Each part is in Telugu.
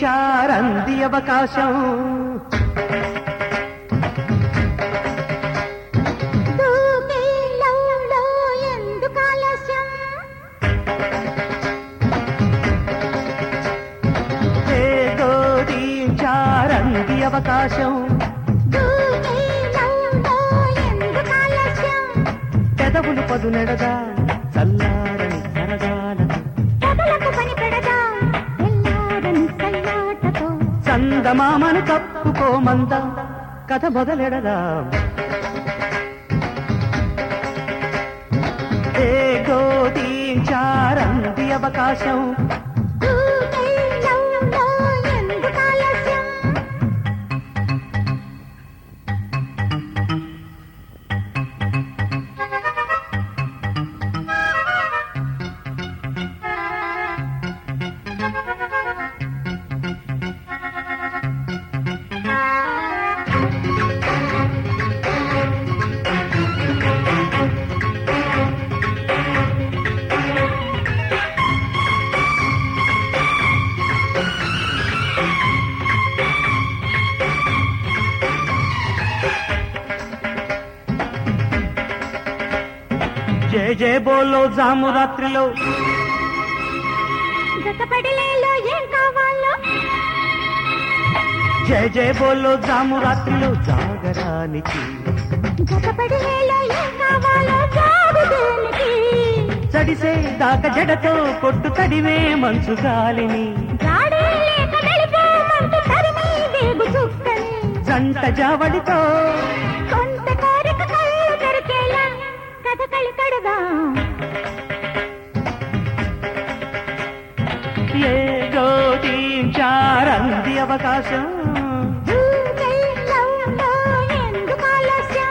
చారంది అవకాశం దూకేళ్ళలో ఎందుకు ఆలస్యం ఏదోది చారంది అవకాశం దూకేళ్ళలో ఎందుకు ఆలస్యం పెదవులు పదునెడగా చల్లారని సరదాలతో కథలకు పని పెడదా ఎల్లారని కళ్ళాటతో చందమామను తప్పుకోమంద కథ మొదలెడదా ఏ గోది చారంది అవకాశం దూకేళ్ళలో ఎందుకు ఆలస్యం జయ జయ బోలో జాము రాత్రిలో జతపడిలేలో ఏం కావాలో జయ జయ బోలో జాము రాత్రిలో జాగరానికి జతపడిలేలో ఏం కావాలో జాగు దేనికి చడిసే దాక జడతో కొట్టు తడివే మంచు గాలిని గాడే లేక నడిపోమంటూ తరిమి వేగు చుక్కని జంట జావడితో కొంత కోరిక కళ్ళు తెరిచేలా కథ కళి కడదాం ఏ గోది చారంది అవకాశం దూకేళ్ళలో ఎందుకు ఆలస్యం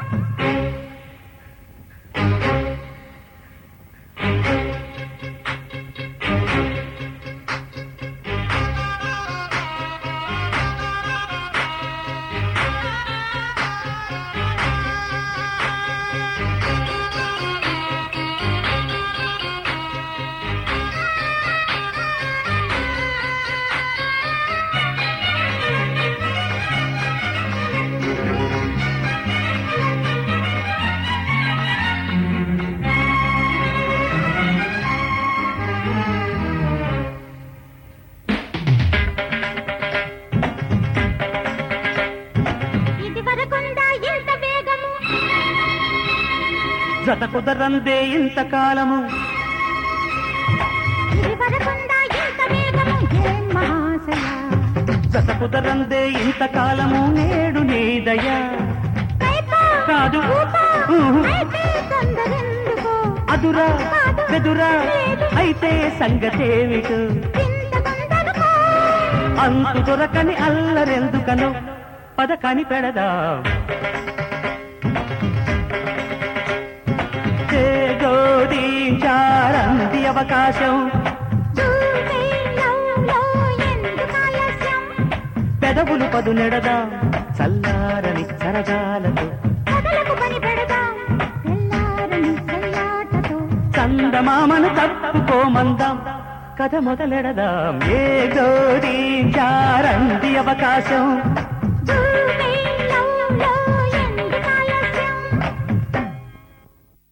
ఇది వరకుందా ఇంత వేగము జత కుదరందే ఇంతకాలము ఇది వరకుందా ఇంత వేగము ఏం మహాశయ జత కుదరందే ఇంతకాలము నేడు నీదయ కైపా కాదు ఊపా ఊహు. అయితే తొందరెందుకో అదురా బెదురా అయితే సంగతేమిటు చింత కొందనుకో అంతు దొరకని అల్లరెందుకను పద కని పెడదా గోది చారంది అవకాశం దూకేళ్ళలో ఎందుకు ఆలస్యం పెదవులు పదునెడదా చల్లారని సరదాలతో కథలకు పని పెడదాం తెల్లారని కళ్ళాటతో చందమామను తప్పుకోమందాం కథ మొదలెడదాం ఏ గోరీ చారంది అవకాశం